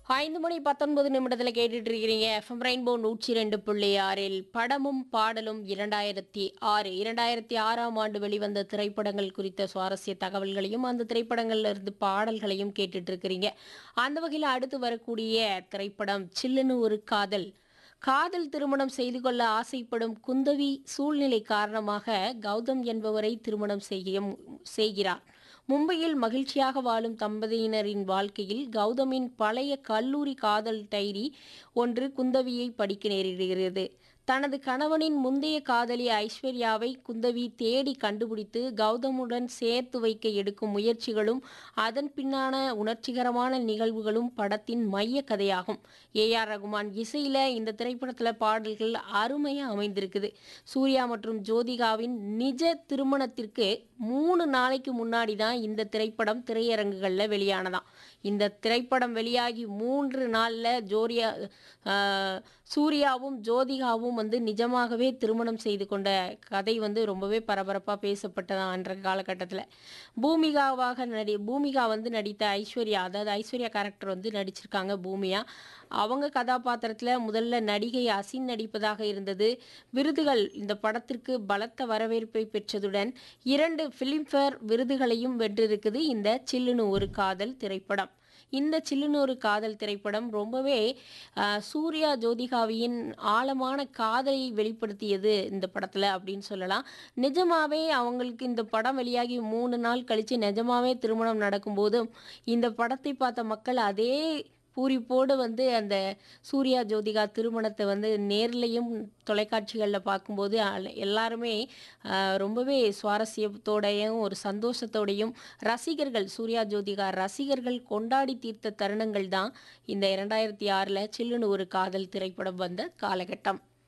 ஐந்து மணி பத்தொன்பது நிமிடத்தில் கேட்டுட்டு இருக்கிறீங்க எஃப்எம் ரெயின்போ நூற்றி ரெண்டு புள்ளி ஆறில் படமும் பாடலும் இரண்டாயிரத்தி ஆறு இரண்டாயிரத்தி ஆறாம் ஆண்டு வெளிவந்த திரைப்படங்கள் குறித்த சுவாரஸ்ய தகவல்களையும் அந்த திரைப்படங்கள்ல இருந்து பாடல்களையும் கேட்டுட்டு இருக்கிறீங்க அந்த வகையில் அடுத்து வரக்கூடிய திரைப்படம் சில்லுன்னு ஒரு காதல் காதல் திருமணம் செய்து கொள்ள ஆசைப்படும் குந்தவி சூழ்நிலை காரணமாக கௌதம் என்பவரை திருமணம் செய்ய செய்கிறார் மும்பையில் மகிழ்ச்சியாக வாழும் தம்பதியினரின் வாழ்க்கையில் கௌதமின் பழைய கல்லூரி காதல் டைரி ஒன்று குந்தவியை படிக்க நேரிடுகிறது தனது கணவனின் முந்தைய காதலி ஐஸ்வர்யாவை குந்தவி தேடி கண்டுபிடித்து கௌதமுடன் சேர்த்து வைக்க எடுக்கும் முயற்சிகளும் அதன் பின்னான உணர்ச்சிகரமான நிகழ்வுகளும் படத்தின் மைய கதையாகும் ஏ ஆர் ரகுமான் இசையில இந்த திரைப்படத்துல பாடல்கள் அருமையா அமைந்திருக்குது சூர்யா மற்றும் ஜோதிகாவின் நிஜ திருமணத்திற்கு மூணு நாளைக்கு முன்னாடி தான் இந்த திரைப்படம் திரையரங்குகள்ல வெளியானதாம் இந்த திரைப்படம் வெளியாகி மூன்று நாள்ல ஜோரியா ஆஹ், சூர்யாவும் ஜோதிகாவும் வந்து நிஜமாகவே திருமணம் செய்து கொண்ட கதை வந்து ரொம்பவே பரபரப்பாக பேசப்பட்டதான் அன்ற காலகட்டத்தில் பூமிகாவாக நடி பூமிகா வந்து நடித்த ஐஸ்வர்யா அதாவது ஐஸ்வர்யா கேரக்டர் வந்து நடிச்சிருக்காங்க பூமியா அவங்க கதாபாத்திரத்தில் முதல்ல நடிகை அசின் நடிப்பதாக இருந்தது விருதுகள் இந்த படத்திற்கு பலத்த வரவேற்பை பெற்றதுடன் இரண்டு ஃபிலிம்ஃபேர் விருதுகளையும் வென்றிருக்குது இந்த சில்லுன்னு ஒரு காதல் திரைப்படம் இந்த சில்லுனூறு காதல் திரைப்படம் ரொம்பவே ஆஹ், சூர்யா ஜோதிகாவின் ஆழமான காதலை வெளிப்படுத்தியது இந்த படத்தில் அப்படின்னு சொல்லலாம் நிஜமாவே அவங்களுக்கு இந்த படம் வெளியாகி மூணு நாள் கழித்து நிஜமாவே திருமணம் நடக்கும்போதும் இந்த படத்தை பார்த்த மக்கள் அதே பூரிப்போடு வந்து அந்த சூர்யா ஜோதிகா திருமணத்தை வந்து நேர்லையும் தொலைக்காட்சிகளில் பார்க்கும்போது அல- எல்லாருமே ஆஹ், ரொம்பவே சுவாரஸ்யத்தோடையும் ஒரு சந்தோஷத்தோடையும் ரசிகர்கள் சூர்யா ஜோதிகா ரசிகர்கள் கொண்டாடி தீர்த்த தருணங்கள் தான் இந்த இரண்டாயிரத்தி ஆறில் சில்லுன்னு ஒரு காதல் திரைப்படம் வந்த காலகட்டம்